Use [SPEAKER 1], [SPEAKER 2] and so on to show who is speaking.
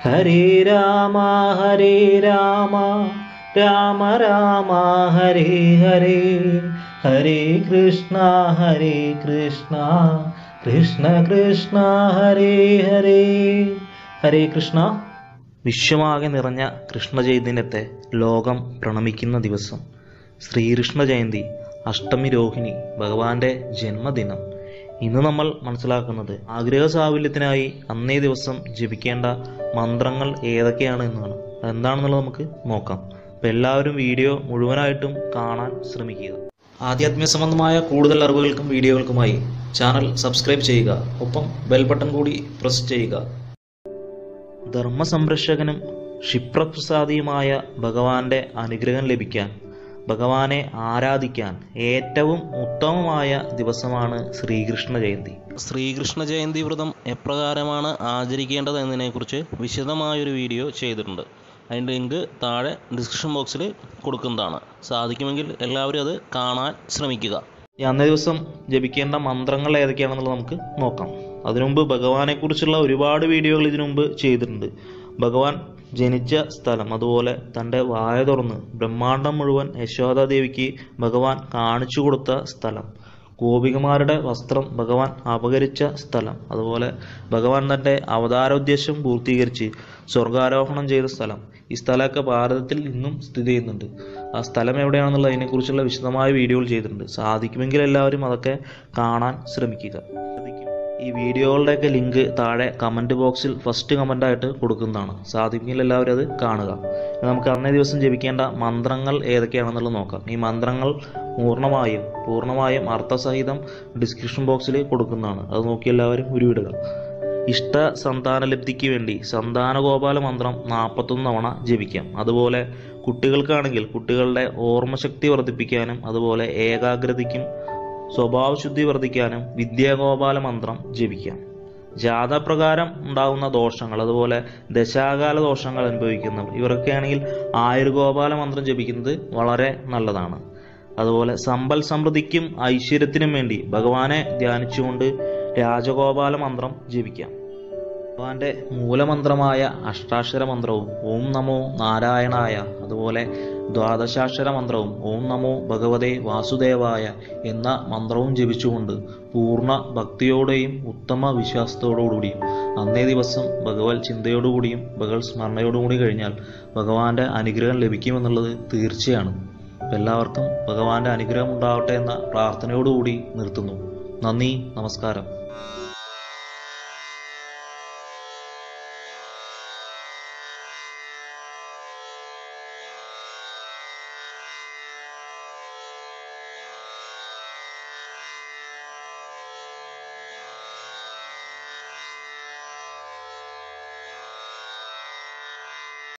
[SPEAKER 1] ഹരേ രാമ ഹരേ രാമ രാമ രാമ ഹരേ ഹരേ ഹരേ കൃഷ്ണ ഹരേ കൃഷ്ണ കൃഷ്ണ കൃഷ്ണ ഹരേ ഹരേ ഹരേ കൃഷ്ണ വിശ്വമാകെ നിറഞ്ഞ കൃഷ്ണ ചൈതന്യത്തെ ലോകം പ്രണമിക്കുന്ന ദിവസം ശ്രീകൃഷ്ണ ജയന്തി അഷ്ടമി രോഹിണി ഭഗവാന്റെ ജന്മദിനം ഇന്ന് നമ്മൾ മനസ്സിലാക്കുന്നത് ആഗ്രഹ സാഫല്യത്തിനായി അന്നേ ദിവസം ജപിക്കേണ്ട മന്ത്രങ്ങൾ ഏതൊക്കെയാണ് എന്നാണ് അതെന്താണെന്നുള്ളത് നമുക്ക് നോക്കാം അപ്പം എല്ലാവരും വീഡിയോ മുഴുവനായിട്ടും കാണാൻ ശ്രമിക്കുക ആധ്യാത്മിക സംബന്ധമായ കൂടുതൽ അറിവുകൾക്കും വീഡിയോകൾക്കുമായി ചാനൽ സബ്സ്ക്രൈബ് ചെയ്യുക ഒപ്പം ബെൽ ബട്ടൺ കൂടി പ്രസ് ചെയ്യുക ധർമ്മസംരക്ഷകനും ക്ഷിപ്രപ്രസാദിയുമായ ഭഗവാന്റെ അനുഗ്രഹം ലഭിക്കാൻ ഭഗവാനെ ആരാധിക്കാൻ ഏറ്റവും ഉത്തമമായ ദിവസമാണ് ശ്രീകൃഷ്ണ ജയന്തി
[SPEAKER 2] ശ്രീകൃഷ്ണ ജയന്തി വ്രതം എപ്രകാരമാണ് ആചരിക്കേണ്ടത് എന്നതിനെക്കുറിച്ച് വിശദമായൊരു വീഡിയോ ചെയ്തിട്ടുണ്ട് അതിൻ്റെ ലിങ്ക് താഴെ ഡിസ്ക്രിപ്ഷൻ ബോക്സിൽ കൊടുക്കുന്നതാണ് സാധിക്കുമെങ്കിൽ എല്ലാവരും അത് കാണാൻ ശ്രമിക്കുക
[SPEAKER 1] ഈ അന്നേ ദിവസം ജപിക്കേണ്ട മന്ത്രങ്ങൾ ഏതൊക്കെയാണെന്നുള്ളത് നമുക്ക് നോക്കാം അതിനുമുമ്പ് ഭഗവാനെക്കുറിച്ചുള്ള ഒരുപാട് വീഡിയോകൾ ഇതിനു മുമ്പ് ചെയ്തിട്ടുണ്ട് ഭഗവാൻ ജനിച്ച സ്ഥലം അതുപോലെ തൻ്റെ വായ തുറന്ന് ബ്രഹ്മാണ്ടം മുഴുവൻ യശോദാദേവിക്ക് ഭഗവാൻ കാണിച്ചു കൊടുത്ത സ്ഥലം ഗോപികമാരുടെ വസ്ത്രം ഭഗവാൻ അപഹരിച്ച സ്ഥലം അതുപോലെ ഭഗവാൻ തൻ്റെ അവതാരോദ്ദേശം പൂർത്തീകരിച്ച് സ്വർഗാരോഹണം ചെയ്ത സ്ഥലം ഈ സ്ഥലമൊക്കെ ഭാരതത്തിൽ ഇന്നും സ്ഥിതി ചെയ്യുന്നുണ്ട് ആ സ്ഥലം എവിടെയാണെന്നുള്ള അതിനെക്കുറിച്ചുള്ള വിശദമായ വീഡിയോകൾ ചെയ്തിട്ടുണ്ട് സാധിക്കുമെങ്കിൽ എല്ലാവരും അതൊക്കെ കാണാൻ ശ്രമിക്കുക ഈ വീഡിയോകളുടെയൊക്കെ ലിങ്ക് താഴെ കമൻറ്റ് ബോക്സിൽ ഫസ്റ്റ് കമൻ്റായിട്ട് കൊടുക്കുന്നതാണ് സാധിക്കുമെങ്കിൽ എല്ലാവരും അത് കാണുക ഇനി നമുക്ക് അന്നേ ദിവസം ജപിക്കേണ്ട മന്ത്രങ്ങൾ ഏതൊക്കെയാണെന്നുള്ളത് നോക്കാം ഈ മന്ത്രങ്ങൾ പൂർണ്ണമായും പൂർണ്ണമായും അർത്ഥസഹിതം ഡിസ്ക്രിപ്ഷൻ ബോക്സിൽ കൊടുക്കുന്നതാണ് അത് നോക്കി എല്ലാവരും ഉരുവിടുക ഇഷ്ട സന്താനലബ്ധിക്ക് വേണ്ടി സന്താനഗോപാല മന്ത്രം നാൽപ്പത്തൊന്ന് തവണ ജപിക്കാം അതുപോലെ കുട്ടികൾക്കാണെങ്കിൽ കുട്ടികളുടെ ഓർമ്മശക്തി വർദ്ധിപ്പിക്കാനും അതുപോലെ ഏകാഗ്രതയ്ക്കും സ്വഭാവശുദ്ധി വർദ്ധിക്കാനും വിദ്യാഗോപാല മന്ത്രം ജപിക്കാം ജാതപ്രകാരം ഉണ്ടാകുന്ന ദോഷങ്ങൾ അതുപോലെ ദശാകാല ദോഷങ്ങൾ അനുഭവിക്കുന്നവർ ഇവരൊക്കെയാണെങ്കിൽ ആയുർഗോപാല മന്ത്രം ജപിക്കുന്നത് വളരെ നല്ലതാണ് അതുപോലെ സമ്പൽ സമൃദ്ധിക്കും ഐശ്വര്യത്തിനും വേണ്ടി ഭഗവാനെ ധ്യാനിച്ചുകൊണ്ട് രാജഗോപാല മന്ത്രം ജപിക്കാം ഭഗവാന്റെ മൂലമന്ത്രമായ അഷ്ടാക്ഷര മന്ത്രവും ഓം നമോ നാരായണായ അതുപോലെ ദ്വാദശാക്ഷര മന്ത്രവും ഓം നമോ ഭഗവതേ വാസുദേവായ എന്ന മന്ത്രവും ജപിച്ചുകൊണ്ട് പൂർണ്ണ ഭക്തിയോടെയും ഉത്തമ വിശ്വാസത്തോടുകൂടിയും അന്നേ ദിവസം ഭഗവത് ചിന്തയോടുകൂടിയും ഭഗവത് സ്മരണയോടുകൂടി കഴിഞ്ഞാൽ ഭഗവാന്റെ അനുഗ്രഹം ലഭിക്കുമെന്നുള്ളത് തീർച്ചയാണ് എല്ലാവർക്കും ഭഗവാന്റെ അനുഗ്രഹം ഉണ്ടാവട്ടെ എന്ന പ്രാർത്ഥനയോടുകൂടി നിർത്തുന്നു നന്ദി നമസ്കാരം